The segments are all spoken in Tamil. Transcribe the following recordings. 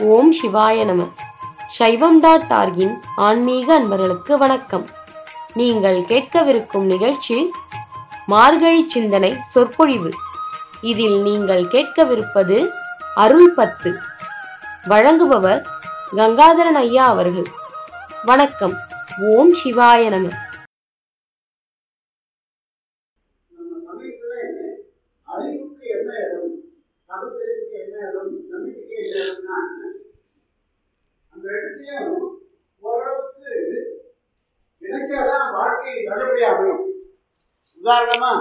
ஓம் சிவாய நம சைவம் டாட் டார்கின் ஆன்மீக அன்பர்களுக்கு வணக்கம் நீங்கள் கேட்கவிருக்கும் நிகழ்ச்சி மார்கழி சிந்தனை சொற்பொழிவு இதில் நீங்கள் கேட்கவிருப்பது அருள் பத்து வழங்குபவர் கங்காதரன் ஐயா அவர்கள் வணக்கம் ஓம் சிவாய நம நம்ம சமயத்துல அறிவுக்கு என்ன இடம் கருத்தறிவுக்கு என்ன இடம் நம்பிக்கைக்கு என்ன இடம்னா அந்த இடத்தையும் ஓரளவுக்கு நினைச்சாதான் வாழ்க்கை நல்லபடியா அமையும் உதாரணமா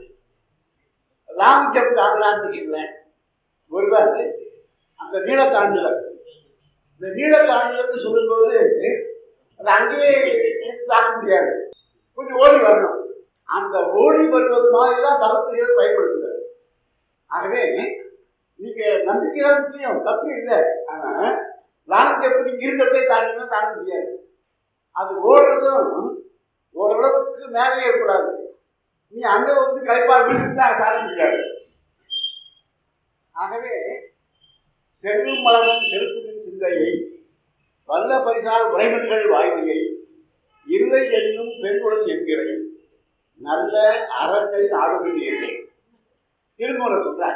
லாங் ஜம்ப் தாண்டலான்னு வச்சுக்கிறேன் ஒருவர் அந்த நீள தாண்டுதல் இந்த நீள தாண்டுதல்னு சொல்லும்போது அது அங்கேயே தாண்ட முடியாது கொஞ்சம் ஓடி வரணும் அந்த ஓடி வருவது மாதிரி தான் பகவத்கீதை பயன்படுத்துது ஆகவே நீங்க நம்பிக்கை தான் முக்கியம் தப்பு இல்லை ஆனா லாங் எப்படி இருக்கிறதே தாண்டினா தாண்ட முடியாது அது ஓடுறதும் ஓரளவுக்கு மேலே இருக்கக்கூடாது நீ அங்க வந்து களைப்பா விழுந்தா தாண்ட முடியாது ஆகவே செல்லும் மலமும் செலுத்தும் சிந்தையை வல்ல பரிசால் உரைமன்கள் வாய்மையை இல்லை என்னும் பெண்குடன் என்கிறேன் நல்ல அறத்தை நாடுகிறீர்கள் திருமுறை சொல்றார்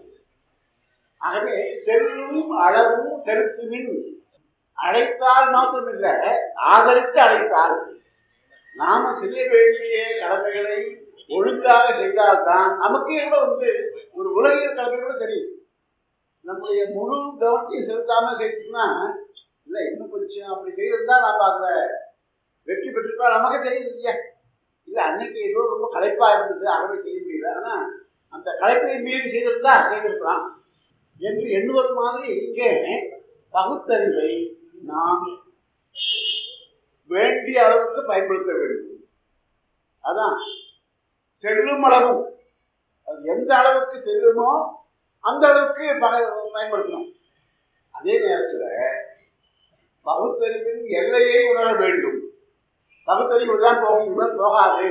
ஆகவே செல்லும் அளவும் செலுத்துமின் அழைத்தால் மாத்திரமில்ல ஆதரித்து அழைத்தால் நாம செய்ய வேண்டிய கடமைகளை ஒழுங்காக செய்தால்தான் நமக்கு கூட வந்து ஒரு உலகியல் கடமை கூட தெரியும் நம்முடைய முழு கவனத்தையும் செலுத்தாம செய்தோம்னா இல்லை இன்னும் கொஞ்சம் அப்படி செய்திருந்தா நம்ம அந்த வெற்றி பெற்றுட்டா நமக்கு தெரியுது இல்லையா இல்ல அன்னைக்கு ஏதோ ரொம்ப களைப்பா இருந்தது அறவை செய்ய முடியல ஆனா அந்த களைப்பை மீறி செய்திருந்தா செய்திருக்கலாம் என்று எண்ணுவது மாதிரி இங்கே பகுத்தறிவை நாம் வேண்டிய அளவுக்கு பயன்படுத்த வேண்டும் அதான் செல்லும் அளவும் அது எந்த அளவுக்கு செல்லுமோ அந்த அளவுக்கு பக- பயன்படுத்தணும் அதே நேரத்தில் பகுத்தறிவின் எல்லையை உணர வேண்டும் பகுத்தறிவு தான் போகும் இவன் போகாது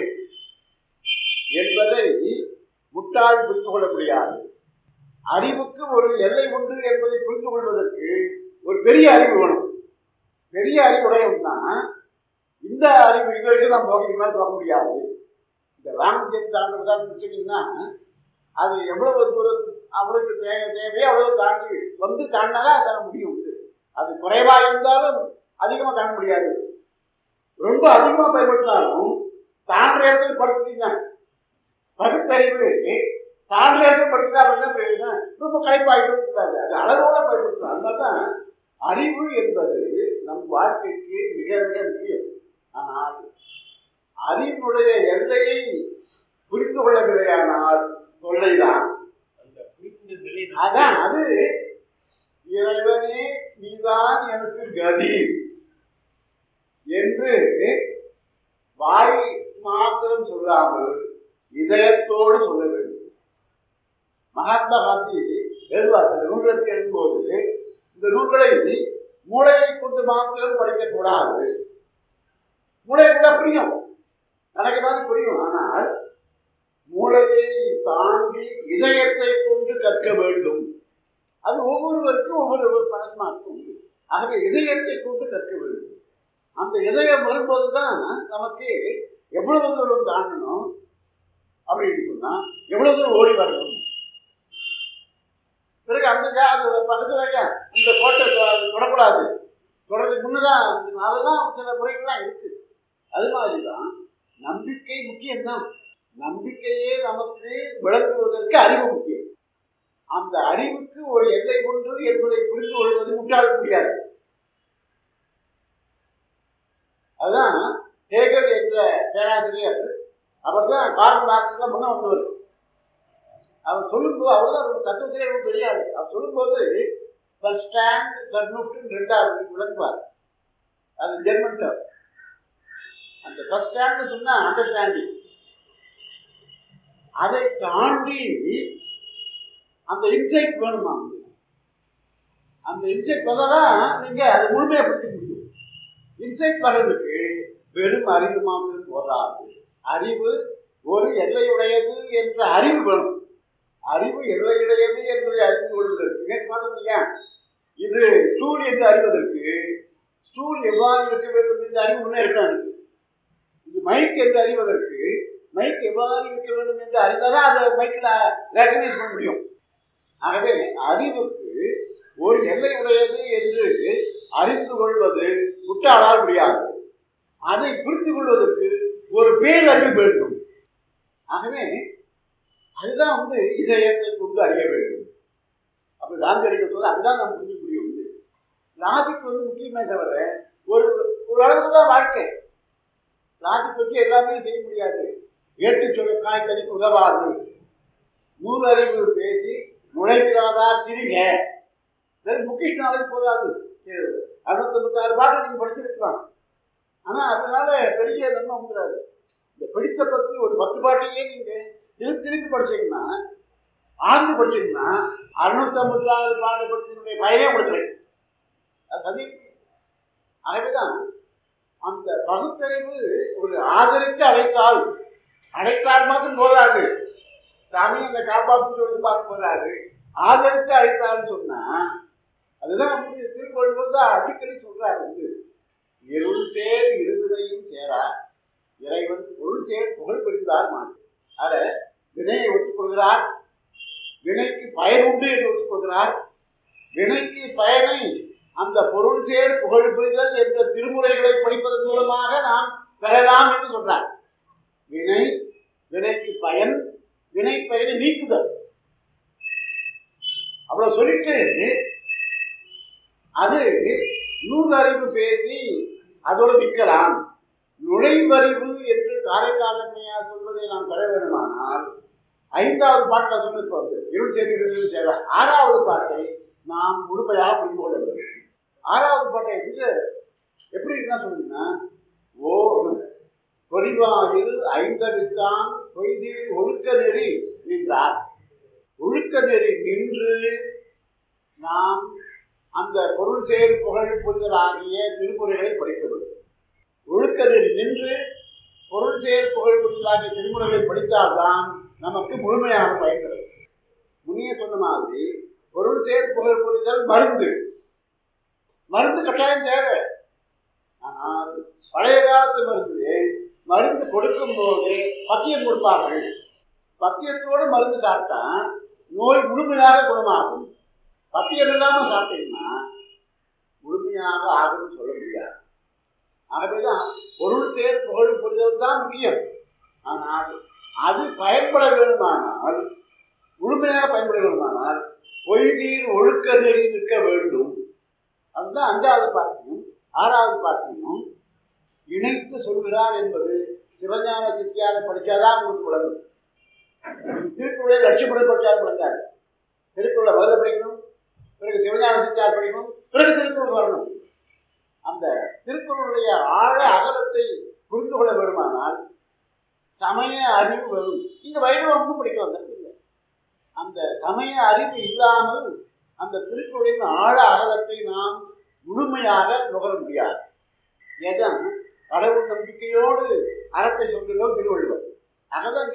என்பதை முட்டாள் புரிந்து கொள்ள முடியாது அறிவுக்கு ஒரு எல்லை உண்டு என்பதை புரிந்து கொள்வதற்கு ஒரு பெரிய அறிவு வேணும் பெரிய அறிவுடையவன்னா இந்த அறிவு இது வரைக்கும் தான் போக மேலே போக முடியாது இந்த ராமஜெயம் தாண்டதான் வச்சுக்கிங்கன்னா அது எவ்வளவு தூரம் அவளுக்கு தேவை தேவையோ அவ்வளவு தாண்டி வந்து தாண்டினாதான் தாண்ட முடியும் அது குறைவா இருந்தாலும் அதிகமா தாண்ட முடியாது ரொம்ப அதிகமா பயன்படுத்தினாலும் தாண்டுற இடத்துல படுத்துட்டீங்க பகுத்தறிவு தாண்டுற இடத்துல படுத்துட்டா அப்படின்னா பிரயோஜனம். ரொம்ப களைப்பாகிட்டு இருக்காது அது அளவோட பயன்படுத்தணும் அது மாதிரிதான் அறிவு என்பது நம் வாழ்க்கைக்கு மிக மிக முக்கியம் ஆனால் அறிவினுடைய எல்லையை புரிந்து கொள்ளவில்லையானால் தொல்லைதான் அதான் அது இறைவனே நீதான் எனக்கு கதி என்று வாய் மாத்திரம் சொல்லாமல் இதயத்தோடு சொல்ல வேண்டும் மகாத்மா காந்தி எழுதுவார் அந்த நூல்களுக்கு எழுதும்போது இந்த நூல்களை மூளையை கொண்டு மாத்திரம் படிக்கக்கூடாது மூளை கூட புரியும் எனக்கு மாதிரி புரியும் ஆனால் மூளையை தாண்டி இதயத்தை கொண்டு கற்க வேண்டும் அது ஒவ்வொருவருக்கும் ஒவ்வொரு பரமார்த்தம் உண்டு ஆகவே இதயத்தை கொண்டு கற்க வேண்டும் அந்த இதயம் வரும்போதுதான் நமக்கு எவ்வளவு தூரம் தாண்டணும் அப்படின்னு சொன்னா எவ்வளவு தூரம் ஓடி வரணும் பிறகு அந்த ஜா- அது பக்கத்துல ஐயா, இந்த கோட்டை தொ- தொடக்கூடாது தொடர்றதுக்கு முன்னதான் அதெல்லாம் சில முறைகள்லாம் இருக்கு அது மாதிரிதான் நம்பிக்கை முக்கியம்தான் நம்பிக்கையே நமக்கு விளங்குவதற்கு அறிவு முக்கியம் அந்த அறிவுக்கு ஒரு எல்லை உண்டு என்பதை புரிந்து கொள்வது முட்டாள முடியாது அதுதான் ஹேகல் என்ற பேராசிரியர் அவர் தான் கார்ல் மார்க்ஸ் தான் முன்ன வந்தவர் அவர் சொல்லும்போது அவர் தான் ஒரு தத்துவத்திலே ரொம்ப தெரியாது அவர் சொல்லும்போது ஃபர்ஸ்ட் ஸ்டாண்ட் தர்னுட்டு ரெண்டாவது விளக்குவார் அது ஜெர்மன் டேர்ம் அந்த ஃபர்ஸ்ட் ஸ்டாண்ட் சொன்னா அண்டர்ஸ்டாண்டிங் அதை தாண்டி அந்த இன்சைட் வேணுமா உங்களுக்கு? அந்த இன்சைட் வந்தாதான் நீங்க அதை முழுமையா புரிஞ்சுக்க முடியும் இன்சைட் வர்றதுக்கு வெறும் அறிவு மாத்திரம் போதாது அறிவு ஒரு எல்லையுடையது என்ற அறிவு வேணும் அறிவு எல்லையுடையது என்பதை அறிந்து கொள்வதற்கு நேற்று பார்த்தோம் இல்லையா என்று ஸ்டூல் என்று அறிவதற்கு ஸ்டூல் எவ்வாறு இருக்க வேண்டும் என்று அறிவு முன்னே இருக்காது இது மைக் என்று அறிவதற்கு மைக் எவ்வாறு இருக்க வேண்டும் என்று அறிந்தாதான் அதை மைக்கில் ரெக்கனைஸ் பண்ண முடியும் ஆகவே அறிவுக்கு ஒரு எல்லை உடையது என்று அறிந்து கொள்வது முட்டாளால் முடியாது அதை புரிந்து கொள்வதற்கு ஒரு பேரறிவு வேண்டும் ஆகவே அதுதான் வந்து இதயத்தை கொண்டு அறிய வேண்டும் அப்ப காந்தி அறிக்கை சொல்ல அதுதான் நாம் புரிஞ்சு முடியும் லாஜிக் வந்து முக்கியமே தவிர ஒரு ஒரு அளவுக்கு தான் வாழ்க்கை லாஜிக் வச்சு எல்லாமே செய்ய முடியாது ஏற்று சொல்ல காய்கறிக்கு உதவாது நூலறிவு பேசி நுழைவிடாதா திரிக வெறும் புக்கிஷ் நாளைக்கு போதாது அறுபத்தொன்பத்தாறு பாட்டு நீங்க படிச்சிருக்கலாம் ஆனா அதனால பெரிய நன்மை வந்துடாது இந்த படித்த பத்தி ஒரு பத்து பாட்டையே நீங்க திருப்பி திருப்பி படிச்சீங்கன்னா ஆழ்ந்து படிச்சீங்கன்னா அறுநூத்தி ஐம்பதாவது பாட்டு படிச்சதுடைய பயனே கொடுக்குறேன் அது சதி ஆகவேதான் அந்த பகுத்தறிவு ஒரு ஆதரித்து அழைத்தால் அழைத்தால் மட்டும் போதாது சாமி அந்த காப்பாற்று சொல்லி பார்க்க போறாரு ஆதரித்து அழைத்தான்னு சொன்னா அதுதான் வந்து திருக்கொள்வது தான் அடிக்கடி சொல்றாரு வந்து இருள் சேர் இருவதையும் சேரா இறைவன் பொருள் சேர் புகழ் புரிந்தார் மாட்டு அத வினையை ஒத்துக்கொள்கிறார் வினைக்கு பயன் உண்டு என்று ஒத்துக்கொள்கிறார் வினைக்கு பயனை அந்த பொருள் சேர் புகழ் புரிதல் என்ற திருமுறைகளை படிப்பதன் மூலமாக நாம் பெறலாம் என்று சொல்றார் வினை வினைக்கு பயன் வினை பயனை நீக்குதல் அவ்வளவு சொல்லிட்டு அது நூலறிவு பேசி அதோடு நிற்கலாம் நுழைவறிவு என்று காரைக்காலமையார் சொல்வதை நாம் பெற வேண்டுமானால் ஐந்தாவது பாட்டில் சொன்னது இருள் சேரி சேவை ஆறாவது பாட்டை நாம் முழுமையாக புரிந்து கொள்ள வேண்டும் ஆறாவது பாட்டை வந்து எப்படி என்ன சொல்லுங்கன்னா ஓ பொறிவாயில் ஐந்தவித்தான் பொய்தில் ஒழுக்க நெறி நின்றார் ஒழுக்க நெறி நின்று நாம் அந்த பொருள் சேர் புகழ் புரிதல் ஆகிய திருமுறைகளை படிக்க வேண்டும் ஒழுக்க நெறி நின்று பொருள் சேர் புகழ் புரிதல் ஆகிய திருமுறைகளை படித்தால்தான் நமக்கு முழுமையான பயன் கிடைக்கும் முன்னே சொன்ன மாதிரி பொருள் சேர் புகழ் புரிதல் மருந்து மருந்து கட்டாயம் தேவை ஆனால் பழைய காலத்து மருந்து மருந்து கொடுக்கும் போது பத்தியம் கொடுப்பார்கள் பத்தியத்தோடு மருந்து சாப்பிட்டா நோய் முழுமையாக குணமாகும் பத்தியம் இல்லாம சாப்பிட்டீங்கன்னா முழுமையாக ஆகும்னு சொல்ல முடியாது ஆகவேதான் பொருள் தேர் புகழ் புரிதல் தான் முக்கியம் ஆனால் அது பயன்பட வேண்டுமானால் முழுமையாக பயன்பட வேண்டுமானால் பொய்தீர் ஒழுக்க நெறி நிற்க வேண்டும் அதுதான் அஞ்சாவது பாட்டியும் ஆறாவது பாட்டியும் இணைத்து சொல்கிறார் என்பது சிவஞான சித்தியார படிச்சாதான் உங்களுக்கு விளங்கும் திருக்குறளை லட்சியமுறை படிச்சாலும் விளங்காது திருக்குறளை முதல்ல படிக்கணும் பிறகு சிவஞான சித்தியார் படிக்கணும் பிறகு திருக்குறள் வரணும் அந்த திருக்குறளுடைய ஆழ அகலத்தை புரிந்து கொள்ள வேண்டுமானால் சமய அறிவு வரும் இந்த வைணவமும் படிக்க வந்தது இல்லை அந்த சமய அறிவு இல்லாமல் அந்த திருக்குறளின் ஆழ அகலத்தை நாம் முழுமையாக நுகர முடியாது ஏதான் கடவுள் நம்பிக்கையோடு அறத்தை சொல்கிறோம் திருவள்ளுவர் அகதங்க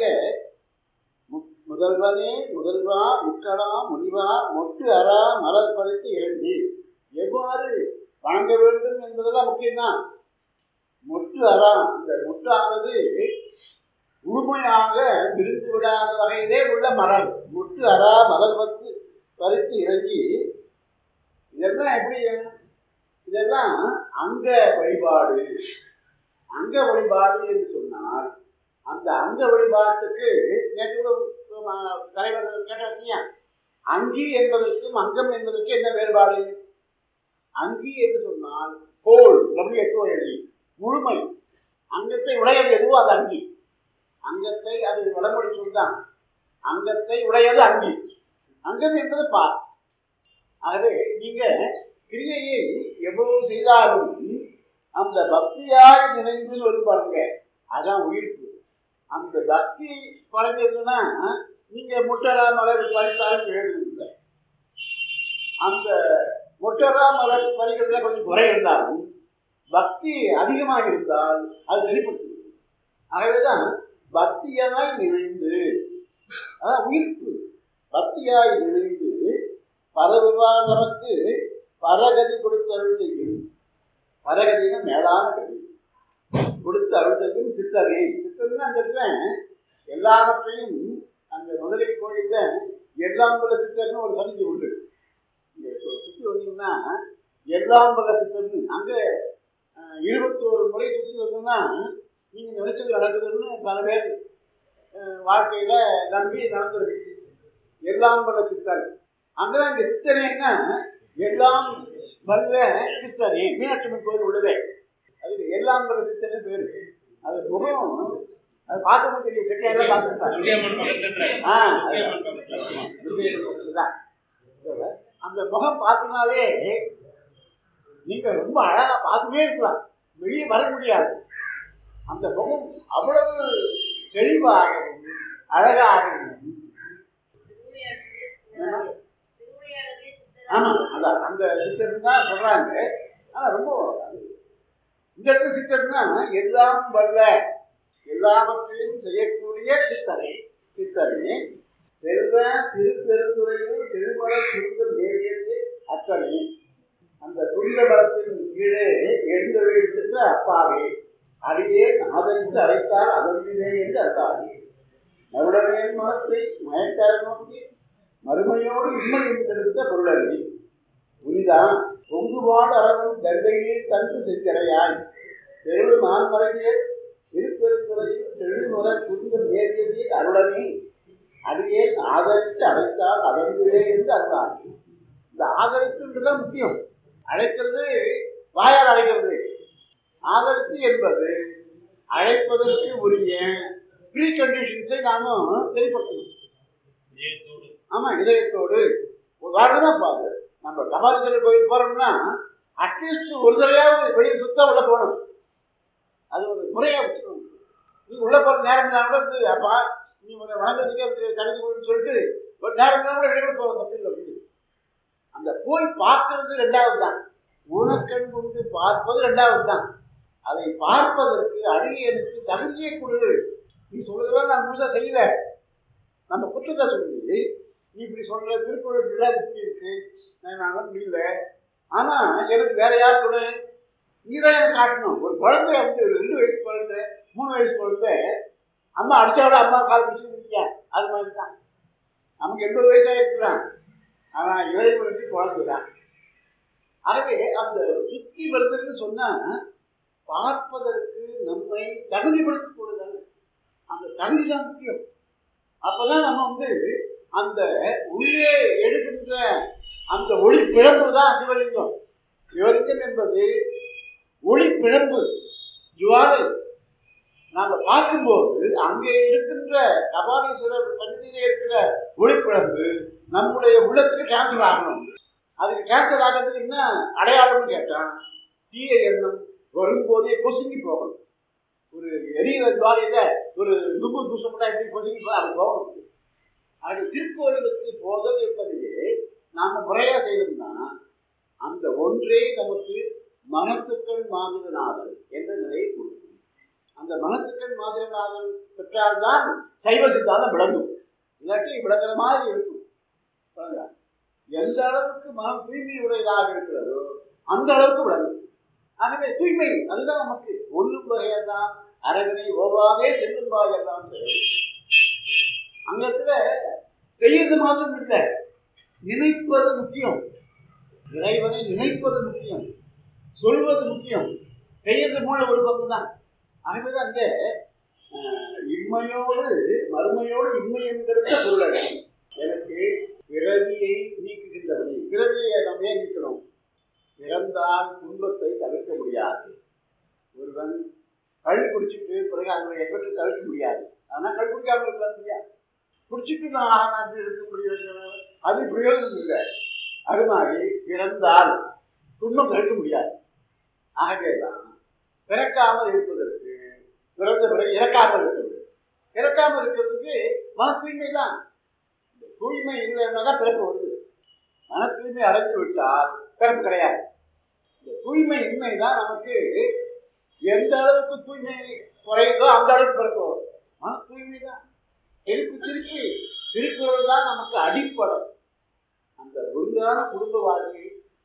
முதல்வனே முதல்வா முக்கடா முனிவா மொட்டு அரா மலர் பறித்து எழுந்தி எவ்வாறு வணங்க வேண்டும் என்பதெல்லாம் முக்கியம்தான் மொட்டு அரா இந்த மொட்டானது முழுமையாக விருந்து விடாத வகையிலே உள்ள மலர் முட்டு அரா மலர் பத்து பறித்து இறங்கி இதெல்லாம் எப்படி இதெல்லாம் அங்க வழிபாடு அங்க வழிபாடு என்று சொன்னால் அந்த அங்க வழிபாட்டுக்கு நேற்று தலைவர் கேட்டாங்க அங்கி என்பதற்கும் அங்கம் என்பதற்கு என்ன வேறுபாடு அங்கி என்று சொன்னால் கோல் டபிள்யூஎச்ஓஎல்இ முழுமை அங்கத்தை உடையது எதுவோ அது அங்கி அங்கத்தை அது வடமொழி சொல்தான் அங்கத்தை உடையது அங்கி அங்கம் என்பது பார் ஆகவே நீங்க கிரியையை எவ்வளவு செய்தாலும் அந்த பக்தியாய் நினைந்து ஒரு பாருங்க அதான் உயிர்ப்பு அந்த பக்தி பழகியதுன்னா நீங்க முட்டரா மலர் பறித்தாலும் எழுதுங்க அந்த முட்டரா மலர் பறிக்கிறதுல கொஞ்சம் குறை இருந்தாலும் பக்தி அதிகமாக இருந்தால் அது வெளிப்படுத்துது ஆகவேதான் பக்தியாய் நினைந்து அதான் உயிர்ப்பு பக்தியாய் நினைந்து பரவிவாதமக்கு பரகதி கொடுத்து அருள் செய்யும் பரகதினா மேலான கதி கொடுத்து அருள் செய்யும் சித்தகை சித்ததுன்னா அந்த இடத்துல எல்லாவற்றையும் அந்த முதலை கோயில்ல எல்லாம்பல சித்தர்னு ஒரு சமிதி உண்டு இங்க சு- சுத்தி வந்தீங்கன்னா எல்லாம்பல சித்தர்னு அங்க அஹ், இருபத்தோரு முறை சுத்தி வந்தோம்னா நீங்க நினைச்சது நடக்குதுன்னு பல பேர் அஹ், வாழ்க்கையில நம்பி நடந்திருக்கு எல்லாம்பல சித்தர் அங்கதான் இங்க சித்தனேன்னா எல்லாம் வல்ல சித்தனே மீனாட்சி கோயில் உள்ளதே அது எல்லாம்பல சித்தனே பேரு அது முகம் அது பார்க்கவும் தெரியும் செட்டியாரெல்லாம் பார்த்துருப்பாங்க துர்கையம்மன் பக்கத்துல ஆ, துர்கையம்மன் பக்கத்துல ஆமா, துர்க்கையம்மன் இதுதான். அந்த முகம் பார்த்தினாலே நீங்க ரொம்ப அழகா பார்த்துட்டே இருக்கலாம் வெளியே வர முடியாது அந்த முகம் அவ்வளவு தெளிவாகவும் அழகாகவும் ஆமா. ஆமா அதான் அந்த சித்தர் தான் சொல்றாங்க ஆனா ரொம்ப இந்த இடத்துல சித்தர்னா எல்லாம் வல்ல எல்லாவற்றையும் செய்யக்கூடிய சித்தரை சித்தரை செல்வ திருப்பெருந்துறையில் திருமல சுருங்கல் நேரியது அத்தனை அந்த துரித பலத்தின் கீழே எழுந்தொழித்திருந்த அப்பாவே அடியே ஆதரித்து அழைத்தால் அதன்பிலே என்று அர்த்தாகி மறுடமே மனத்தை மயக்கார நோக்கி மறுமையோடு இன்மை என்றெடுத்த பொருளறி புனிதா பொங்குபாடு அளவும் கங்கையில் தந்து செஞ்சடையாய் தெருவு மான்மறையே திருப்பெருந்துறையில் செழுமுறை புரிதல் நேரியது அருளனி அடியே ஆதரித்து அழைத்தால் அதன்பிலே என்று அருளாகி இந்த ஆதரிப்புன்றதுதான் முக்கியம் அழைக்கிறது வாயால் அழைக்கிறது ஆதரித்து என்பது அழைப்பதற்கு உரிய ப்ரீ கண்டிஷன்ஸை நாம தெளிப்படுத்தணும் விஜயத்தோடு ஆமா இதயத்தோடு உதாரணமா பாரு நம்ம கபாலீஸ்வரர் கோயில் போறோம்னா அட்லீஸ்ட் ஒரு தடவையாவது வெளியே சுத்த உள்ள போகணும் அது ஒரு முறையா வச்சுக்கணும் நீ உள்ள போற நேரம் தான் கூட இருந்து, அப்பா நீ உன்னை வணங்குறதுக்கே தடுத்து போயின்னு சொல்லிட்டு ஒரு நேரம் தான் கூட வெளியே போக தப்பில்லை அப்படின்னு அந்த போய் பார்க்கறது ரெண்டாவது தான் உனக்கண் கொண்டு பார்ப்பது ரெண்டாவது தான் அதை பார்ப்பதற்கு அடியனுக்கு தகுதியை கொடு நீ சொல்றதெல்லாம் நான் முழுசா தெரியல நம்ம குற்றத்தை சொல்லி நீ இப்படி சொல்ற திருக்குறள் இப்படிலாம் இப்படி இருக்கு நான் வந்து முடியல ஆனா எனக்கு வேற யார் துணை நீ தான் எனக்கு காட்டணும் ஒரு குழந்தை வந்து ஒரு ரெண்டு வயசு குழந்தை மூணு வயசு குழந்தை அம்மா அடிச்சாவோட அம்மா கால் பிடிச்சி முடியா அது மாதிரி தான் நமக்கு எண்பது வயசாக இருக்கலாம் ஆனா இளைஞர்களுக்கு குழந்தை தான் ஆகவே அந்த சுத்தி வருதுன்னு சொன்னா பார்ப்பதற்கு நம்மை தகுதிப்படுத்திக் கொள்ளுதல் அந்த தகுதி தான் முக்கியம் அப்பதான் நம்ம வந்து அந்த உள்ளே எடுக்கின்ற அந்த ஒளி பிழம்பு தான் சிவலிங்கம் சிவலிங்கம் என்பது ஒளி பிழம்பு ஜுவாலை நாம பார்க்கும்போது அங்கே இருக்கின்ற கபாலீஸ்வரர் சன்னிதியிலே இருக்கிற ஒளிப்பிழம்பு நம்முடைய உள்ளத்துக்கு கேன்சல் ஆகணும் அதுக்கு கேன்சல் ஆகிறதுக்கு என்ன அடையாளம்னு கேட்டா தீய எண்ணம் வரும்போதே பொசுங்கி போகணும் ஒரு எரியிற ஜுவாலையில ஒரு நும்பு தூசப்பட்டா எப்படி பொசுங்கி போக அது போகணும் அது திருக்கோயிலுக்கு போதல் என்பதையே நாம முறையா செய்யணும்னா அந்த ஒன்றே நமக்கு மனத்துக்கள் மாதிரநாதல் என்ற நிலையை கொடுக்கும் அந்த மனத்துக்கள் மாதிரநாதல் பெற்றால்தான் சைவ சித்தாந்தம் விளங்கும் இல்லாட்டி விளங்குற மாதிரி இருக்கும் விளங்குதா? எந்த அளவுக்கு மனம் தூய்மை உடையதாக இருக்கிறதோ அந்த அளவுக்கு விளங்கும் ஆகவே தூய்மை அதுதான் நமக்கு ஒன்றும் வகையெல்லாம் அரவணை ஓவாவே செல்லும் பாகெல்லாம் அங்க இருக்கிற செய்யறது மாத்திரம் இல்லை நினைப்பது முக்கியம் இறைவனை நினைப்பது முக்கியம் சொல்வது முக்கியம் செய்யறது மூல ஒரு பங்கு தான் ஆகவேதான் அங்க அஹ், இன்மையோடு மறுமையோடு இன்மை என்கிறத பொருளடை எனக்கு பிறவியை நீக்குகின்றபடி பிறவியை நம்ம ஏன் நீக்கணும் பிறந்தால் துன்பத்தை தவிர்க்க முடியாது ஒருவன் கல் குடிச்சிட்டு பிறகு அதனுடைய எஃபெக்ட் தவிர்க்க முடியாது ஆனா கல் குடிக்காம இருக்கலாம் இல்லையா குடிச்சிட்டு நான் ஆனாச்சு இருக்க முடியாது அது பிரயோஜனம் இல்லை அது மாதிரி பிறந்தால் துன்பம் தவிர்க்க முடியாது ஆகவேதான் பிறக்காமல் இருப்பதற்கு பிறந்த பிறகு இறக்காமல் இருக்கிறது இறக்காமல் இருக்கிறதுக்கு மன தூய்மை தான் இந்த தூய்மை இல்லைன்னா தான் பிறப்பு வருது மன தூய்மை அடைந்து விட்டால் பிறப்பு கிடையாது இந்த தூய்மை இன்மை தான் நமக்கு எந்த அளவுக்கு தூய்மை குறையுதோ அந்த அளவுக்கு பிறப்பு வரும் மன தூய்மை தான் திருப்பி திருப்பி திருக்குறள் தான் நமக்கு அடிப்படை அந்த ஒழுங்கான குடும்ப வாழ்க்கை முறையான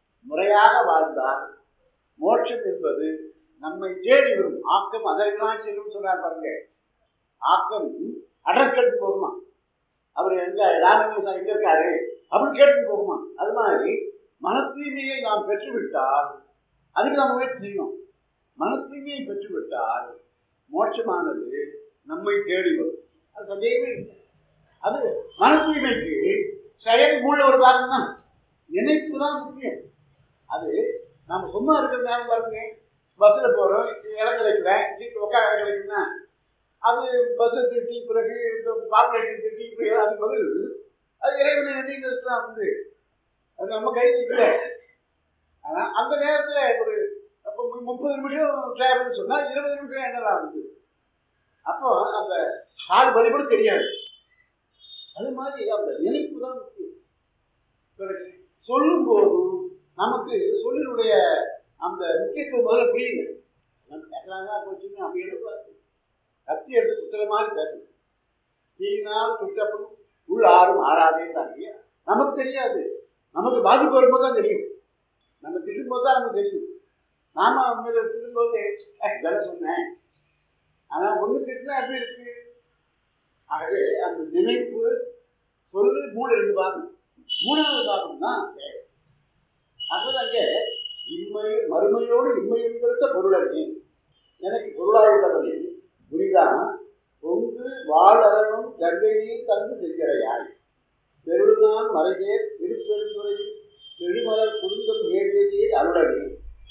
நிலையாக வாழ்ந்தால் மோட்சம் என்பது நம்மை தேடி வரும் ஆக்கம் அதற்கெல்லாம் செல்லும் சொல்றார் பாருங்க ஆக்கம் அடற்கட்டு போகுமா அவர் எங்க ராமகிருஷ்ணன் எங்க இருக்காரு அப்படின்னு கேட்டு போகுமா அது மாதிரி மன தூய்மையை நாம் பெற்றுவிட்டால் அதுக்கு நாம் முயற்சி செய்யணும் மன தூய்மையை பெற்றுவிட்டால் மோட்சமானது நம்மை தேடி வரும் அது சந்தேகமே இல்லை அது மன தூய்மைக்கு செயல் மூல ஒரு காரணம் தான் நினைப்பு தான் முக்கியம் அது நம்ம சும்மா இருக்கிற நேரம் பாருங்க பஸ்ஸில் போகிறோம் இடம் கிடைக்கல சீட்டு உட்கார இடம் கிடைக்குன்னா அது பஸ்ஸை திட்டி பிறகு பாப்புலேஷன் திட்டி இப்படி அது பதில் அது இறைவனை எண்ணிங்கிறது தான் வந்து அது நம்ம கையில் இல்லை ஆனால் அந்த நேரத்தில் ஒரு அப்போ மு- முப்பது நிமிஷம் டிராவல்னு சொன்னால் இருபது நிமிஷம் என்னலாம் வந்து அப்போ அந்த காடு வழிபட தெரியாது அது மாதிரி அந்த நினைப்பு தான் முக்கியம் பிறகு சொல்லும்போது நமக்கு சொல்லினுடைய அந்த முக்கியத்துவம் முதல்ல புரியுது கேட்கலாங்க போச்சுன்னு அப்படி எழுதக்கூடாது கத்தி எடுத்து குத்துற மாதிரி பேசணும் தீனால் குற்றப்படும் உள் ஆறும் ஆறாதேன்றாங்க நமக்கு தெரியாது நமக்கு பாதிப்பு வரும்போது தான் தெரியும் நம்ம திட்டும்போது தான் நமக்கு தெரியும் நாம அவங்க திட்டும்போது "ஏய், இதெல்லாம் சொன்னேன் ஆனா ஒண்ணு திட்டினா எப்படி இருக்கு ஆகவே அந்த நினைப்பு சொல்லு மூணு ரெண்டு பாகம் மூணாவது பாகம் தான் அதாவது அங்கே இன்மை மறுமையோடு இன்மையென்கிற பொருளனே எனக்கு பொருளாயுள்ளவனே புரிதான் பொங்கு வாழறனும் கங்கையில் தந்து செஞ்சடையாய் பெருநான் மறைவே திருப்பெருந்துறையில் செழுமலர் குருந்தம் நேர்வேதியை அருளனே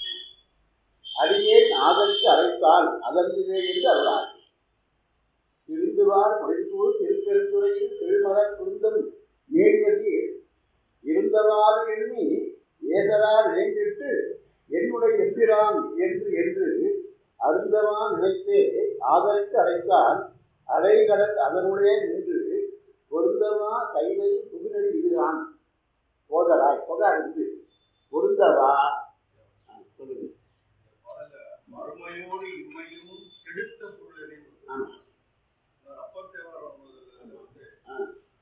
அடியேன் ஆதரித்து அழைத்தால் அதன்பிலே என்று அருளார் திருந்துவார் மொழித்தூர் திருப்பெருந்துறையில் செழுமலர் குருந்தம் நேர்வதி இருந்தவாறு எண்ணி ஏதரார் நினைத்திட்டு என்னுடைய எம்பிரான் என்று என்று அருந்தவா நினைத்தே ஆதரித்து அழைத்தால் அலைகடல் அதனுடைய நின்று பொருந்தவா கைதை புகுநெறி விடுகிறான் போதராய் போக இருந்து பொருந்தவா ஆ, சொல்லுங்க மறுமையோடு இம்மையும் கெடுத்த பொருள் ஆமா. அப்பர் தேவார் வந்து ஆ.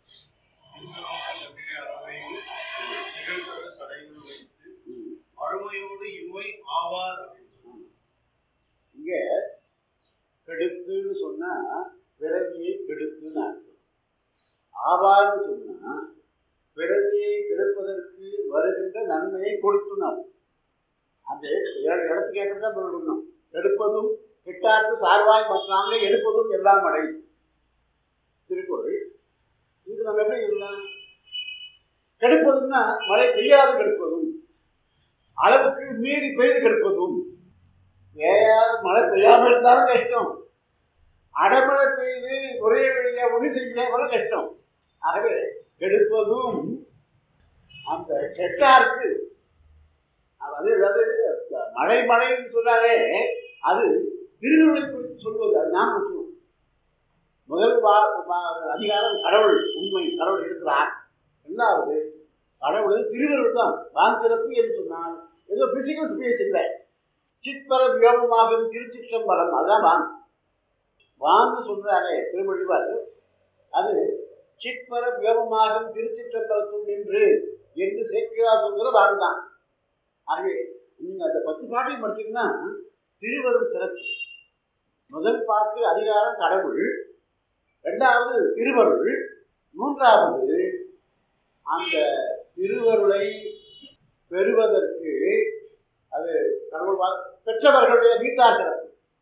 அறவையில் நிகழ்கிற சடையில் வைத்து ம். மறுமையோடு இம்மை ஆவார் இங்க கெடுத்துன்னு சொன்னா பிறவியை கெடுத்துன்னு அர்த்தம் ஆவார்னு சொன்னா பிறவியை கெடுப்பதற்கு வருகின்ற நன்மையை கொடுத்துன்னு அர்த்தம் அந்த இட- இடத்துக்கு ஏற்றதான் சொல்லணும் எடுப்பதும் கிட்டார்க்கு சார்வாய் மற்றாங்க எடுப்பதும் எல்லாம் அடை திருக்குறள் இது நம்ம எப்படி சொல்லலாம் கெடுப்பதுன்னா மழை பெய்யாது கெடுப்பதும் அளவுக்கு மீறி பெய்து கெடுப்பதும் பெய்யாத மழை பெய்யாம இருந்தாலும் கஷ்டம் அடமழை பெய்து ஒரே வழியா ஒளி செய்யாம கஷ்டம் ஆகவே கெடுப்பதும் அந்த கெட்டாருக்கு அது அதாவது மழை மழைன்னு சொன்னாலே அது திருவிழை குறித்து சொல்வது அது ஞாபகம் வச்சுக்கணும். முதல் வா- வா- அதிகாரம் கடவுள் உண்மை கடவுள் இருக்கிறார் ரெண்டாவது கடவுள் திருவருள் தான் வான் சிறப்பு என்று சொன்னால் ஏதோ பிசிக்கல் ஸ்பேஸ் இல்லை சிற்பர வியோகமாகும் திருச்சிற்றம்பலம் அதுதான் வான் வான்னு சொல்றாரே திருமொழிவார் அது சிற்பர வியோகமாகும் திருச்சிற்றம்பலத்துள் நின்று என்று சேர்க்கிறா சொல்கிற வான் தான் ஆகவே நீங்க அந்த பத்து பாட்டையும் படிச்சீங்கன்னா திருவருள் சிறப்பு முதல் பாட்டு அதிகாரம் கடவுள் இரண்டாவது திருவருள் மூன்றாவது அந்த திருவருளை பெறுவதற்கு அது கடவுள் வா- பெற்றவர்களுடைய கீதா சிறப்பு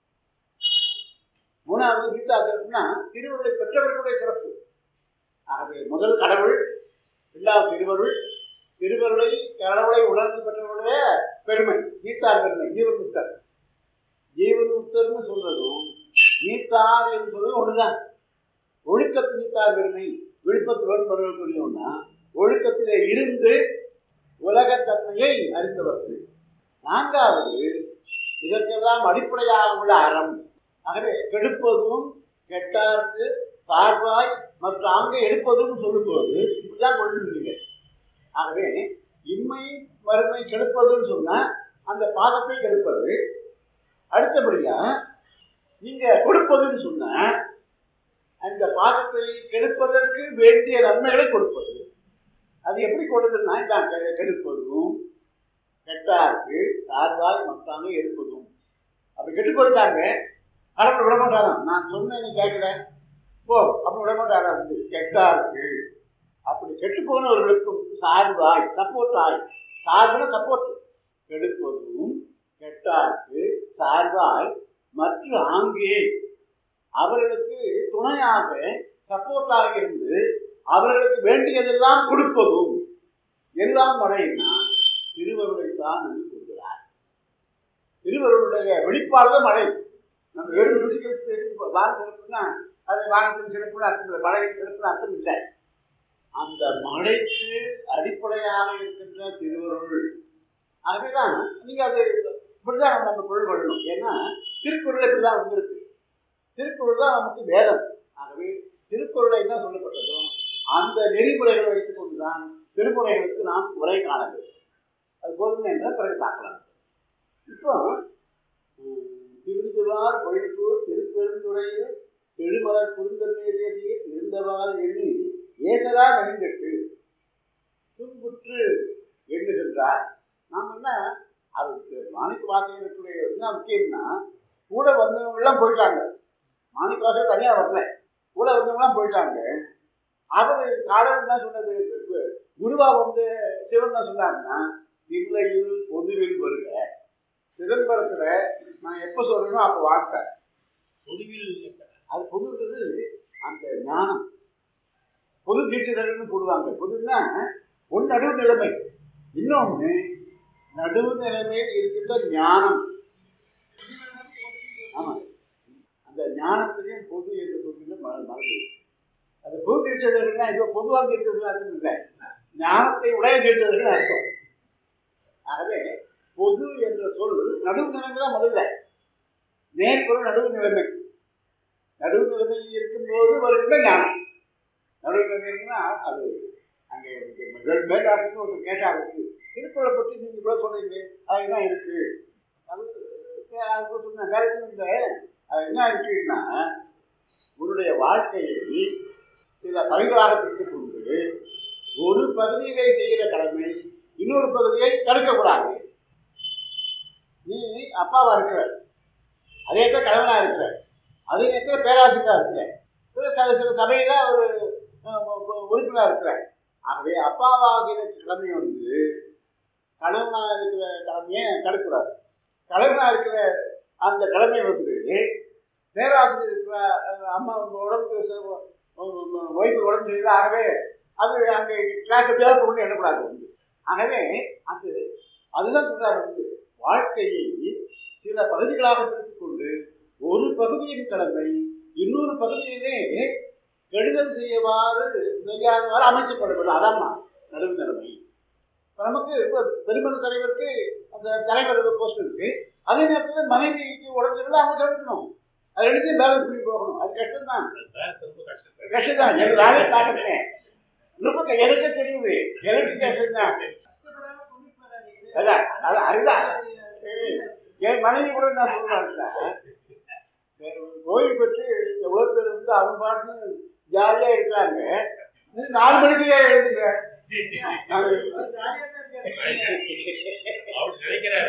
மூணாவது கீதா சிறப்புனா திருவருளை பெற்றவர்களுடைய சிறப்பு ஆகவே முதல் கடவுள் இரண்டாவது திருவருள் திருவருளை கடவுளை உணர்ந்து பெற்றவருடைய பெருமை கீதார் பெருமை ஜீவன்முக்தர் ஜீவன்முக்தர்னு சொல்றதும் நீத்தார் என்று சொல்றது ஒண்ணுதான் ஒழுக்கத்து நீத்தார் பெருமை விழுப்பத்துடன் பெறுவதுன்னா ஒழுக்கத்திலே இருந்து உலகத்தன்மையை அறிந்தவர்கள் நான்காவது இதற்கெல்லாம் அடிப்படையாக உள்ள அறம் ஆகவே கெடுப்பதும் கெட்டார்க்கு சார்பாய் மற்ற அங்கே எடுப்பதும் சொல்லும்போது இப்படிதான் கொண்டு ஆகவே இம்மை வறுமை கெடுப்பதுன்னு சொன்னா அந்த பாகத்தை கெடுப்பது அடுத்தபடியா நீங்க கொடுப்பதுன்னு சொன்னா அந்த பாகத்தை கெடுப்பதற்கு வேண்டிய நன்மைகளை கொடுப்பது அது எப்படி கொடுக்குதுன்னா இதான் கெ- கெடுப்பதும் கெட்ட கெட்டாருக்கு சார்பாய் மத்தாங்க இருப்பதும் அப்படி கெட்டு போயிட்டாங்க கடவுள் விட மாட்டாராம் நான் சொன்னேன் நீ கேட்கல போ அப்படி விட மாட்டாரா வந்து கெட்டாருக்கு அப்படி கெட்டு போனவர்களுக்கும் சார்பாய் சப்போர்ட் ஆய் சார்புல சப்போர்ட் கெடுப்பதும் கெட்டாருக்கு சார்பாய் மற்ற ஆங்கே அவர்களுக்கு துணையாக சப்போர்ட்டாக இருந்து அவர்களுக்கு வேண்டியதெல்லாம் கொடுப்பதும் எல்லாம் மழைன்னா திருவருளை தான் என்று சொல்கிறார் திருவருளுடைய வெளிப்பாடு தான் மழை நம்ம வெறும் ருசிகள் வாங்க சிறப்புனா அது வாங்கத்தின் சிறப்புன்னு அர்த்தம் இல்லை மழையின் சிறப்புன்னு அர்த்தம் இல்லை அந்த மழைக்கு அடிப்படையாக இருக்கின்ற திருவருள் ஆகவேதான் நீங்க அது இப்படிதான் நம்ம பொருள் கொள்ளணும் ஏன்னா திருக்குறள் இப்படிதான் வந்திருக்கு திருக்குறள் தான் நமக்கு வேதம் ஆகவே திருக்குறளை என்ன சொல்லப்பட்டதோ அந்த நெறிமுறைகளை வைத்துக் கொண்டுதான் திருமுறைகளுக்கு நாம் உரை காண வேண்டும் அது போதும் என்ற பிறகு பார்க்கலாம் இப்போ உம், திருந்துவார் பொழிப்பூர் திருப்பெருந்துறையில் பெருமலர் குறுந்தன்மையிலேயே இருந்தவாறு எண்ணி ஏசதா நெருங்கட்டு துன்புற்று எண்ணுகின்றார் நாம் என்ன அது மாணிக்க வாசகர்களுடைய என்ன முக்கியம்னா கூட வந்தவங்க எல்லாம் போயிட்டாங்க மாணிக்க வாசகர் தனியா வரல கூட வந்தவங்க எல்லாம் போயிட்டாங்க அவர் காலம் என்ன சொன்னது குருவா வந்து சிவன் என்ன சொன்னாருன்னா இல்லையில் பொதுவில் வருக சிதம்பரத்துல நான் எப்ப சொல்றேனோ அப்ப வார்த்தை பொதுவில் அது பொதுன்றது அந்த ஞானம் பொது தீட்சிதர்கள்னு போடுவாங்க பொதுன்னா ஒன்று நடுவு நிலைமை இன்னொன்று நடுவு நிலைமையில் இருக்கின்ற ஞானம் ஆமா அந்த ஞானத்திலையும் பொது என்று சொல்கின்ற மர மரபு அது பொது தீட்சிதர்கள்னா இதோ பொதுவாக தீட்சிதர்கள் அர்த்தம் இல்லை ஞானத்தை உடைய தீட்சிதர்கள் அர்த்தம் ஆகவே பொது என்ற சொல் நடுவு நிலைமை தான் முதல்ல நேர்பொருள் நடுவு நிலைமை நடுவு நிலைமையில் இருக்கும்போது வருகின்ற ஞானம் நடுவு நிலைமை இருக்குன்னா அது அங்கே மேலாட்டுக்கு ஒரு கேட்டாங்க திருக்குறளை பற்றி நீங்க கூட சொல்றீங்க அதுதான் இருக்கு அது அஹ் அது சொன்ன வேற எதுவும் இல்லை அது என்ன இருக்குன்னா உன்னுடைய வாழ்க்கையை சில பகுதிகளாக பிரித்துக் கொண்டு ஒரு பகுதியிலே செய்கிற கடமை இன்னொரு பகுதியை தடுக்கக்கூடாது நீ அப்பாவா இருக்கிற அதே இடத்துல கணவனா இருக்கிற அதே நேரத்தில் பேராசிரியரா இருக்கிற சில சில சில சபையில ஒரு உறுப்பினராக இருக்கிற ஆகவே அப்பாவாகிற கடமை வந்து கணவனா இருக்கிற கடமையை தடுக்கூடாது கணவனா இருக்கிற அந்த கடமை வந்து பேராசிரியர் இருக்கிற அந்த அம்மா உங்க உடம்புக்கு ஒய்ஃபு உடம்பு செய்யுது ஆகவே அது அங்கே கிளாஸ் எப்படியாவது கொண்டு எண்ணக்கூடாது வந்து ஆகவே அது அதுதான் சொல்றாரு வந்து வாழ்க்கையை சில பகுதிகளாக பிரித்துக் கொண்டு ஒரு பகுதியின் கடமை இன்னொரு பகுதியிலே கெடுதல் செய்யவாறு செய்யாதவாறு அமைக்கப்படுவது அதான் நடுவு நிலைமை இப்ப நமக்கு இப்போ பெருமன தலைவருக்கு அந்த தலைவர் போஸ்ட் இருக்கு அதே நேரத்தில் மனைவிக்கு உடம்பு இருந்தால் அவங்க கவனிக்கணும் அது ரெண்டுத்தையும் பேலன்ஸ் பண்ணி போகணும் அது கஷ்டம் தான் ரொம்ப கஷ்டம் கஷ்டம் தான் எனக்கு நானே பார்க்கறேன் ரொம்ப க- எனக்கே தெரியுது எனக்கு கஷ்டம் தான் அதான் அது அதுதான் ஏய், என் மனைவி கூட நான் சொல்லுவாங்க ஓய்வு பெற்று எவ்வளோ பேர் வந்து அவங்க பாட்டு ஜாலியா இருக்காங்க நீ நாலு மணிக்கே எழுதுங்க அப்படி நினைக்கிறாரு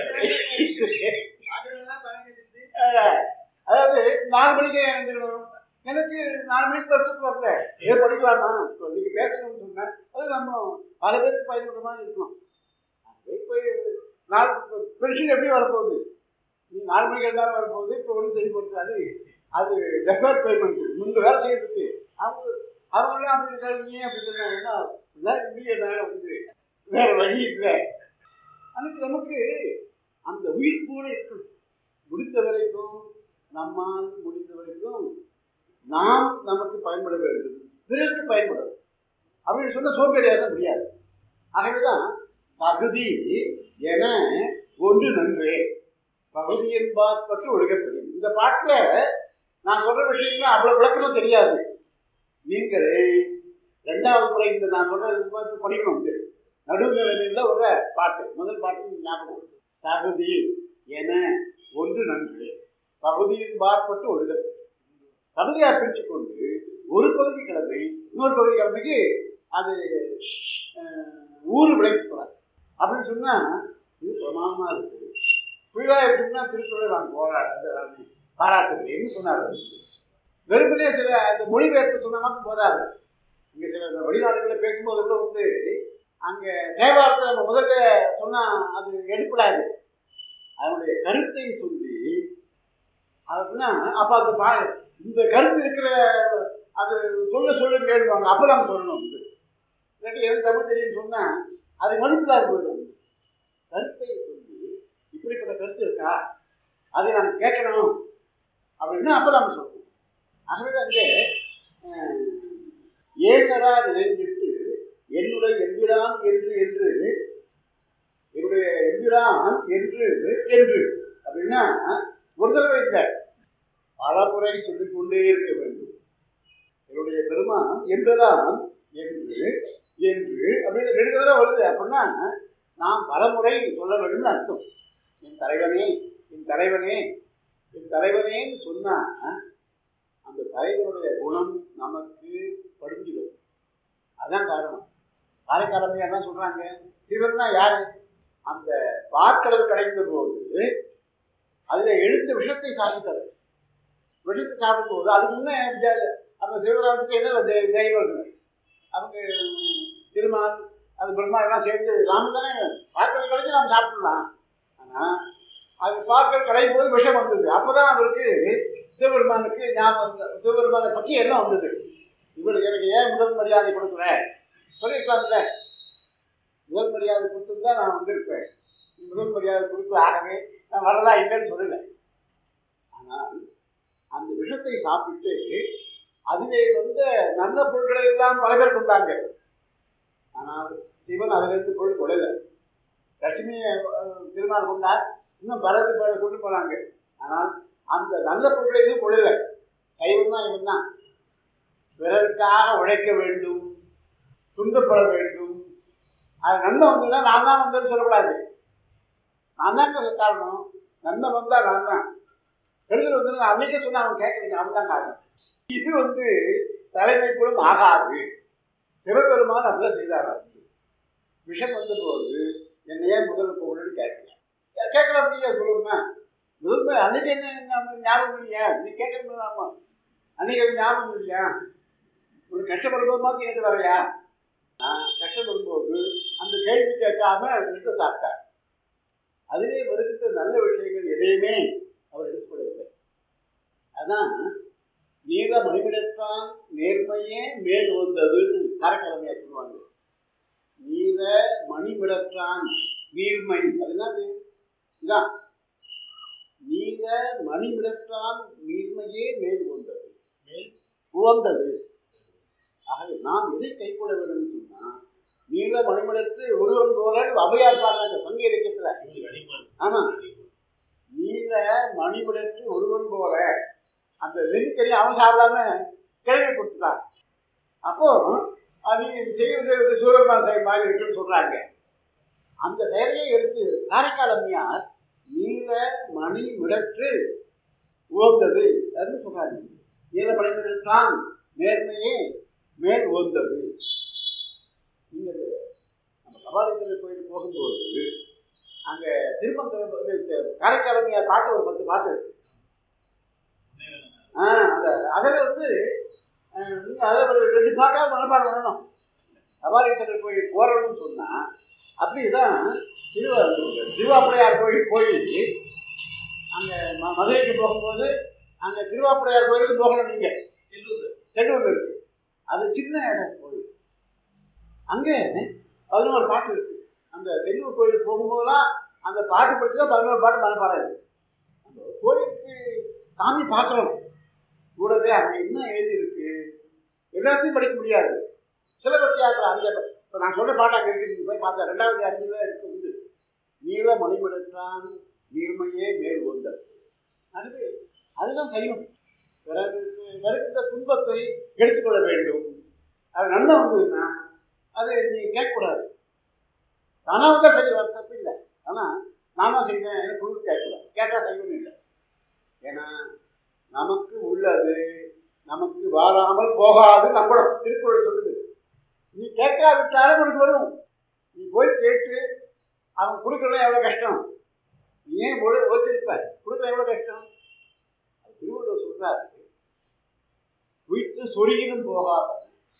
அஹ், அதாவது நாலு மணிக்கே எழுந்துக்கணும் எனக்கு நாலு மணிக்கு பஸ்ஸுக்கு வரல ஏ படிக்கலாமா இப்போ நீங்க பேசணும்னு சொன்னேன் அது நம்ம பல பேருக்கு பயன்படுற மாதிரி இருக்கணும் அதே போய் நாலு பென்ஷன் எப்படி வரப்போகுது நீ நாலு மணிக்கு இருந்தாலும் வரப்போகுது இப்போ ஒன்றும் செய்ய போகிறது அது டெஃபர்ட் பேமெண்ட் முன்பு வேலை செய்யறதுக்கு அவங்க அவங்களாம் அப்படி இருக்காங்க நீ அப்படி இருக்காங்கன்னா எல்லாம் இந்தியனால வந்து வேற வழி இல்லை அதுக்கு நமக்கு அந்த உயிர் கூட இருக்கணும் முடிந்த வரைக்கும் நம்மால் முடிந்த வரைக்கும் நாம் நமக்கு பயன்பட வேண்டும் பிறருக்கு பயன்படும் அப்படின்னு சொன்ன சோம்பேறியாக முடியாது ஆகவேதான் பகுதி என ஒன்று நன்றே பகுதி என்பார் பற்றி ஒழுகப்படும் இந்த பாட்டுல நான் சொல்ற விஷயங்கள் அவ்வளவு விளக்கணும் தெரியாது நீங்களே ரெண்டாவது முறை இந்த நான் சொல்றது பார்த்து படிக்கணும் இது நடுநிலைமையில ஒரு பாட்டு முதல் பாட்டு ஞாபகம் வருது. தகுதி என ஒன்று நன்று பகுதியின் பாற்பட்டு ஒழுகப்படும் பகுதியாக பிரித்துக் கொண்டு ஒரு பகுதி கிழமை இன்னொரு பகுதி கிழமைக்கு அது அஹ், ஊறு விளைவிக்கூடாது அப்படின்னு சொன்னா இது பிரமாண சமமா இருக்கு புயலா இருக்குன்னா திருக்குறளை நான் போராட பாராட்டுகிறேன்னு சொன்னார் வெறுமனே சில அந்த மொழிபெயர்ப்பு சொன்ன மட்டும் போதாது இங்க சில வெளிநாடுகளில் பேசும்போது கூட வந்து அங்க தேவாரத்தை நம்ம முதல்ல சொன்னா அது எடுப்படாது அதனுடைய கருத்தை சொல்லி அதுனா அப்ப அது பா இந்த கருத்து இருக்கிற அது சொல்ல சொல்ல கேள்வாங்க அப்ப நம்ம சொல்லணும் வந்து இல்லாட்டி எனக்கு தமிழ் தெரியும் சொன்னா அது மதிப்பில்லாத போயிடும் கருத்தை சொல்லி இப்படிப்பட்ட கருத்து இருக்கா அதை நாம் கேட்கணும் அப்படின்னா அப்ப நம்ம சொல்லணும் ஆகவே அங்கே அஹ், ஏகரா நினைஞ்சிட்டு என்னுடைய எம்பிரான் என்று என்று என்னுடைய எம்பிரான் என்று என்று அப்படின்னா ஒரு தடவை இல்லை பல முறை சொல்லிக் கொண்டே இருக்க வேண்டும் என்னுடைய பெருமான் என்பதான் என்று என்று அப்படின்னு ரெண்டு தடவை வருது அப்படின்னா நாம் பலமுறை சொல்ல வேண்டும்னு அர்த்தம் என் தலைவனே என் தலைவனே என் தலைவனேன்னு சொன்னா அந்த தலைவனுடைய குணம் நமக்கு படிஞ்சிடும் அதான் காரணம் காரைக்காலமே என்ன சொல்றாங்க சிவன்னா யாரு அந்த பார்க்கடல் கிடைந்த போது அதுல எழுந்த விஷத்தை சாப்பிட்டாரு விஷத்தை சாப்பிடும் போது அதுக்கு முன்னே ஜ- அந்த சிவராமத்துக்கு என்ன தெ- தெய்வங்கள் அவங்க திருமால் அது பிரம்மா எல்லாம் சேர்ந்து ராமன் தானே பார்க்கடல் கிடைச்சு நாம் சாப்பிடலாம் ஆனா அது பார்க்கடல் கிடைக்கும் போது விஷம் வந்தது அப்பதான் அவருக்கு சிவபெருமானுக்கு ஞாபகம் வந்தது. சிவபெருமானை பற்றி எல்லாம் வந்தது இவர் எனக்கு ஏன் முதல் மரியாதை கொடுக்குற சொல்லியிருக்கலாம்ல முதல் மரியாதை கொடுத்துருந்தா நான் வந்திருப்பேன் நீ முதல் மரியாதை கொடுத்து ஆகவே நான் வரதா இல்லைன்னு சொல்லல ஆனால் அந்த விஷத்தை சாப்பிட்டு அதிலே வந்த நல்ல பொருட்களை எல்லாம் பல பேர் கொண்டாங்க ஆனால் சிவன் அதிலிருந்து பொருள் கொள்ளல லட்சுமியை அஹ், திருமால் கொண்டார் இன்னும் பலது பல கொண்டு போனாங்க ஆனால் அந்த நல்ல பொருட்களை எதுவும் கொள்ளல கைவன் தான் இவன் தான் பிறருக்காக உழைக்க வேண்டும் துன்பப்பட வேண்டும் அது நன்மை வந்ததுன்னா நான் தான் வந்தேன்னு சொல்லக்கூடாது நான் தான் காரணம் நன்மை வந்தா நான் தான் கெடுதல் வந்து நான் அன்னைக்கே சொன்னா அவன் கேட்கறீங்க அவன் தான் காரணம் இது வந்து தலைமைக்குள்ளும் ஆகாது சிவபெருமான் அப்படிதான் செய்தாரா விஷம் வந்த போது என்னை ஏன் முதல் போகணும்னு கேட்கல கேட்கல அப்படிங்க சொல்லுங்க முதல்ல அன்னைக்கு என்ன நம்ம ஞாபகம் இல்லையா நீ கேட்கறது ஆமா அன்னைக்கு அது ஞாபகம் இல்லையா ஒரு கஷ்டப்படும்போது மாதிரி கேட்டு வரையா நான் கஷ்டப்படும்போது அந்த கேள்வி கேட்காம விட்டு சாப்பிட்டார் அதிலே வருகின்ற நல்ல விஷயங்கள் எதையுமே அவர் எடுத்துக்கொள்ளவில்லை அதான் நீல மணிமிடத்தான் நேர்மையே மேல் வந்ததுன்னு காரக்கிழமையா சொல்லுவாங்க நீல மணிமிடத்தான் நீர்மை அது என்னது இதான் நீல மணிமிடத்தான் நீர்மையே மேல் வந்தது மேல் உவந்தது ஆகவே நாம் எதை கைக்கொள்ள வேண்டும் சொன்னா நீல மணிமிடத்து ஒருவன் போல அவையார் பாடுறாங்க பங்கு இலக்கியத்துல இவரு அடிமான் ஆமா நீல மணிமிடத்து ஒருவன் போல அந்த வெறிக்கறி அவன் சாப்பிடாம கேள்வி கொடுத்துட்டான் அப்போ அது நீ செய்வது சூரமா செயல் மாதிரி இருக்குன்னு சொல்றாங்க அந்த செயலையே எடுத்து காரைக்கால் அம்மையார் நீல மணி மிடற்று உவந்தது அப்படின்னு சொல்றாங்க நீல மணி மிடத்தான் நேர்மையே மேல் உவந்தது நீங்க நம்ம கபாலீஸ்வரர் கோயில் போகும்போது அங்க திருப்பந்தம் வந்து காரைக்கால் அம்மையார் பாட்டு ஒரு பத்து பாட்டு இருக்கு. ஆ, அந்த அதில் வந்து அஹ், நீங்க அதை ஒரு ரெண்டு பாட்டாக மனப்பாடம் பண்ணணும் கபாலீஸ்வரர் கோயில் போறோம்னு சொன்னா அப்படிதான் திருவா திருவாப்புடையார் கோயில் போய் அங்க ம- மதுரைக்கு போகும்போது அங்க திருவாப்புடையார் கோயிலுக்கு போகணும் நீங்க செல்லூர் இருக்கு அது சின்ன இடம் கோயில் அங்கே பதினோரு பாட்டு இருக்கு அந்த செல்லூர் கோயிலுக்கு போகும்போதெல்லாம் அந்த பாட்டு படிச்சு தான் பதினோரு பாட்டு மனப்பாடம் இருக்கு அந்த கோயிலுக்கு சாமி பார்க்கணும் கூடவே அங்க என்ன எழுதி இருக்கு எல்லாத்தையும் படிக்க முடியாது சிலபத்தியாக்கிற அஞ்சு இப்போ நான் சொல்ற பாட்டு அங்கே இருக்கு நீங்க போய் பார்த்தா ரெண்டாவது அஞ்சுல இருக்கு உண்டு நீல மணிமிடத்தான் நீர்மையே மேல் கொண்டது அது அதுதான் செய்யும் பிறகு வருகின்ற துன்பத்தை எடுத்துக்கொள்ள வேண்டும் அது நன்மை வந்ததுன்னா அது நீ கேட்கக்கூடாது தானா வந்தா சரி வர தப்பு இல்லை ஆனால் நானா செய்வேன் எனக்கு குழு கேட்கக்கூடாது கேட்டால் செய்யணும் இல்லை ஏன்னா நமக்கு உள்ளது நமக்கு வாராமல் போகாது நம்பணும் திருக்குறள் சொல்லுது நீ கேட்காவிட்டாலும் உனக்கு வரும் நீ போய் கேட்டு அவன் கொடுக்கறது எவ்வளோ கஷ்டம் நீ ஏன் ஒழு ஒழிச்சிருப்ப கொடுக்க எவ்வளவு கஷ்டம் அது திருவள்ளுவர் சொல்றாரு உயிர்த்து சொருகினும் போகாத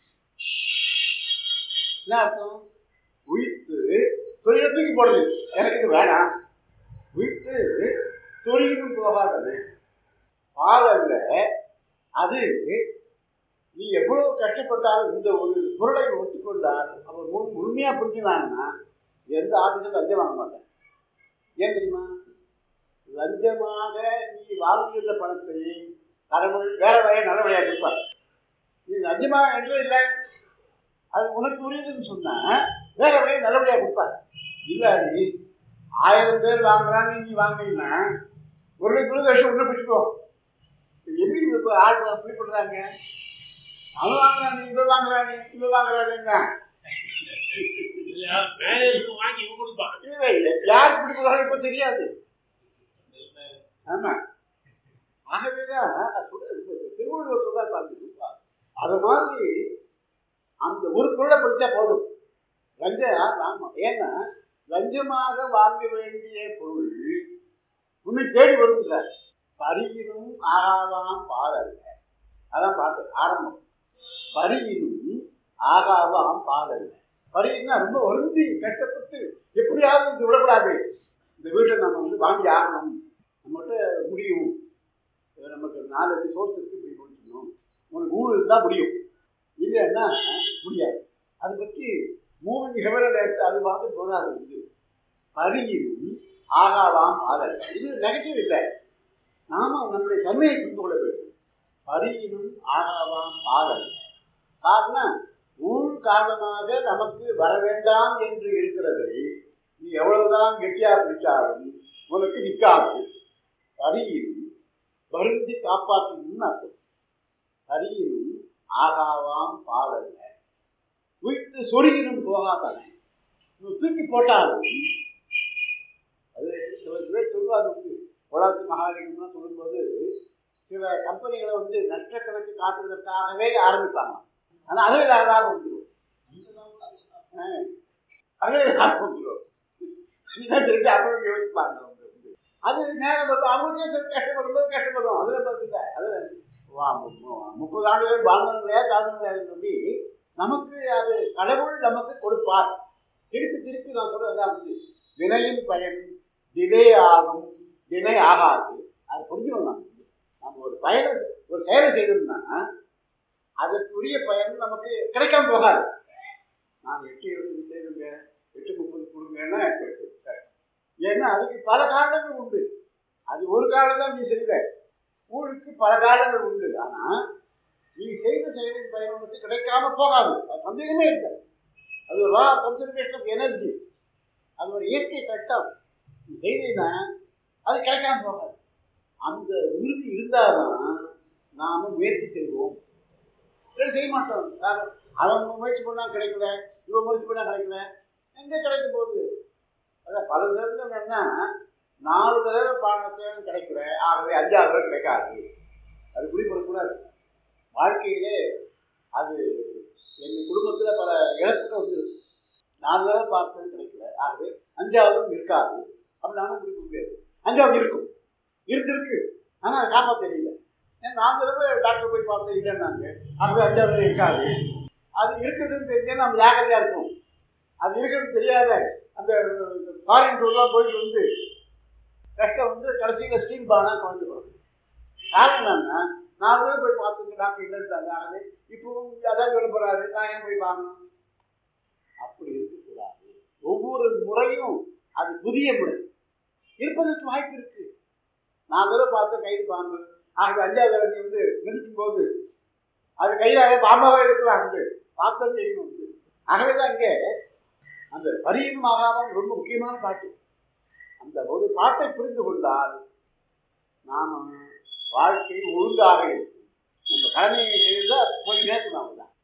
என்ன அர்த்தம் உயிர்த்து சொருகின தூக்கி போடுது எனக்கு இது வேணாம் உயிர்த்து சொருகினும் போகாதது பாலல்ல அது நீ எவ்வளவு கஷ்டப்பட்டாலும் இந்த ஒரு பொருளை ஒத்துக்கொண்டால் அவர் முழு முழுமையா புரிஞ்சுனாங்கன்னா எந்த ஆபீஸும் லஞ்சம் வாங்க மாட்டேன் ஏன் தெரியுமா லஞ்சமாக நீ வாங்குகிற பணத்தை கடவுள் வேற வகையை நல்ல வழியா கொடுப்பார் நீ லஞ்சமா என்று இல்லை அது உனக்கு புரியுதுன்னு சொன்னா வேற வகையை நல்லபடியா கொடுப்பார் இல்ல நீ ஆயிரம் பேர் வாங்குறாங்க நீ வாங்கினீங்கன்னா ஒரு லட்சம் வருஷம் ஒன்று பிடிச்சிக்குவோம் எப்படி இப்போ ஆள் அப்படி பண்றாங்க அவன் வாங்குறாங்க இவன் வாங்குறாங்க இவன் வாங்குறாங்க இல்லையா? மேலே இருக்கு வாங்கி இவன் கொடுப்பான் இல்லை இல்லை யார் பிடிக்கிறாங்க இப்போ தெரியாது ஆமா ஆகவேதான் திருவள்ளுவர் சொல்றாரு பாருங்க அது மாதிரி அந்த ஒரு பொருளை படிச்சா போதும் லஞ்சம் ஆமா ஏன்னா லஞ்சமாக வாங்க வேண்டிய பொருள் உன்னை தேடி வருங்க பரியினும் ஆகாதாம் பாடல்ல அதான் பார்த்து ஆரம்பம் பரியினும் ஆகாதாம் பாடல்ல பரியினா ரொம்ப வருந்தி கஷ்டப்பட்டு எப்படியாவது இது விடக்கூடாது இந்த வீட்டை நம்ம வந்து வாங்கி ஆகணும் நம்மகிட்ட முடியும் இது நமக்கு நாலஞ்சு சோர்ஸ் இருக்கு இப்படி முடிக்கணும் உனக்கு ஊர் இருந்தால் முடியும் இல்லைன்னா முடியாது அதை பற்றி மூணு ஹெவரல் அது பார்த்து போதாது இது பரியினும் ஆகாதாம் பாடல் இது நெகட்டிவ் இல்லை நாம நம்முடைய தன்மையை புரிந்து கொள்ள வேண்டும் பரியினும் ஆகாதாம் பாடல் காரணம் ஊழ் காரணமாக நமக்கு வர வேண்டாம் என்று இருக்கிறதை நீ எவ்வளவுதான் கெட்டியா பிடிச்சாலும் உனக்கு நிற்காது பரியினும் வருந்தி காப்பாற்றணும்னு அர்த்தம் பரியினும் ஆகாவாம் பாடல்ல உயிர்த்து சொருகினும் போகாதானே நீ தூக்கி போட்டாலும் அது சில பேர் சொல்லுவாங்க வந்து உலகத்து மகாலிங்கம்லாம் சொல்லும்போது சில கம்பெனிகளை வந்து நஷ்டக்கணக்கு காட்டுவதற்காகவே ஆரம்பிப்பாங்க ஆனால் அதுவே லாபம் வந்துடும் அதுவே லாபம் வந்துடும் இதான் தெரிஞ்சு அப்புறம் யோசிப்பாங்க அவங்க வந்து. அது நேரம் வரும் அவங்களுக்கே சில கஷ்டம் வரும்போது கஷ்டப்படும் அதுல பார்த்துக்க அதுல வா, மு- மு- முப்பது ஆண்டுகள் வாழ்ந்தவங்களே தாழ்ந்தவங்களே சொல்லி நமக்கு அது கடவுள் நமக்கு கொடுப்பார் திருப்பி திருப்பி நான் சொல்றதெல்லாம் வந்து வினையின் பயன் தினை ஆகும் தினை ஆகாது அது புரிஞ்சுக்கணும் நம்ம நம்ம ஒரு பயனை ஒரு செயலை செய்தோம்னா அதற்குரிய பயன் நமக்கு கிடைக்காம போகாது நான் எட்டு இருபது செய்துங்க எட்டு முப்பது கொடுங்கன்னா கிடைக்கும். ஏன்னா அதுக்கு பல காரணங்கள் உண்டு அது ஒரு காரணம் தான் நீ செய்த ஊருக்கு பல காரணங்கள் உண்டு ஆனா நீ செய்த செயலின் பயன் உனக்கு கிடைக்காம போகாது அது சந்தேகமே இல்லை அது ஒரு லா கன்சர்வேஷன் ஆஃப் எனர்ஜி அது ஒரு இயற்கை சட்டம் நீ செய்தீங்கன்னா அது கிடைக்காம போகாது அந்த உறுதி இருந்தாதான் நாம முயற்சி செய்வோம் இல்லை செய்ய மாட்டோம் காரணம் அவன் முயற்சி பண்ணா கிடைக்கல இவன் முயற்சி பண்ணா கிடைக்கல எங்க கிடைக்கும் போகுது அதான் பல தடவை என்னன்னா நாலு தடவை பாடத்தை கிடைக்கல ஆகவே அஞ்சாவது தடவை கிடைக்காது அது குறிப்பிடக்கூடாது வாழ்க்கையிலே அது எங்கள் குடும்பத்தில் பல இழப்புகள் வந்துருக்கு நாலு தடவை பார்த்தது கிடைக்கல ஆகவே அஞ்சாவதும் இருக்காது அப்படி நானும் குறிப்பிட முடியாது அஞ்சாவது இருக்கும் இருந்திருக்கு ஆனால் அதை காப்பாற்ற தெரியல ஏன்னா நாலு தடவை டாக்டர் போய் பார்த்தேன் இல்லைன்னாங்க ஆகவே அஞ்சாவது இருக்காது அது இருக்குதுன்னு தெரிஞ்சா நம்ம ஜாக்கிரதையா இருக்கும் அது இருக்குதுன்னு தெரியாத அந்த ஃபாரின் டூர்லாம் போயிட்டு வந்து கஷ்டம் வந்து கடைசியில் ஸ்டீல் பானா குழந்தை பிறகு காரணம் என்னன்னா நாலு பேர் போய் பார்த்துங்க டாக்டர் இல்லைன்றாங்க ஆகவே இப்பவும் அதான் சொல்ல போறாரு நான் ஏன் போய் வாங்கணும் அப்படி இருக்கக்கூடாது ஒவ்வொரு முறையும் அது புதிய முறை இருப்பதற்கு வாய்ப்பு இருக்கு நான் தடவை பார்த்து கைது பாம்பு ஆகவே அஞ்சாவது தடவை நீ வந்து மிதிக்கும் போது அது கையிலாக பாம்பாக இருக்கலாம் வந்து பார்த்தது செய்யணும் வந்து ஆகவே தான் இங்கே அந்த பரியும் ஆகாமல் ரொம்ப முக்கியமான பாட்டு அந்த ஒரு பாட்டை புரிந்து கொண்டால் நாம வாழ்க்கை ஒழுங்காக இருக்கும் நம்ம கடமையை செய்தா போய் நேர்க்கணும் தான்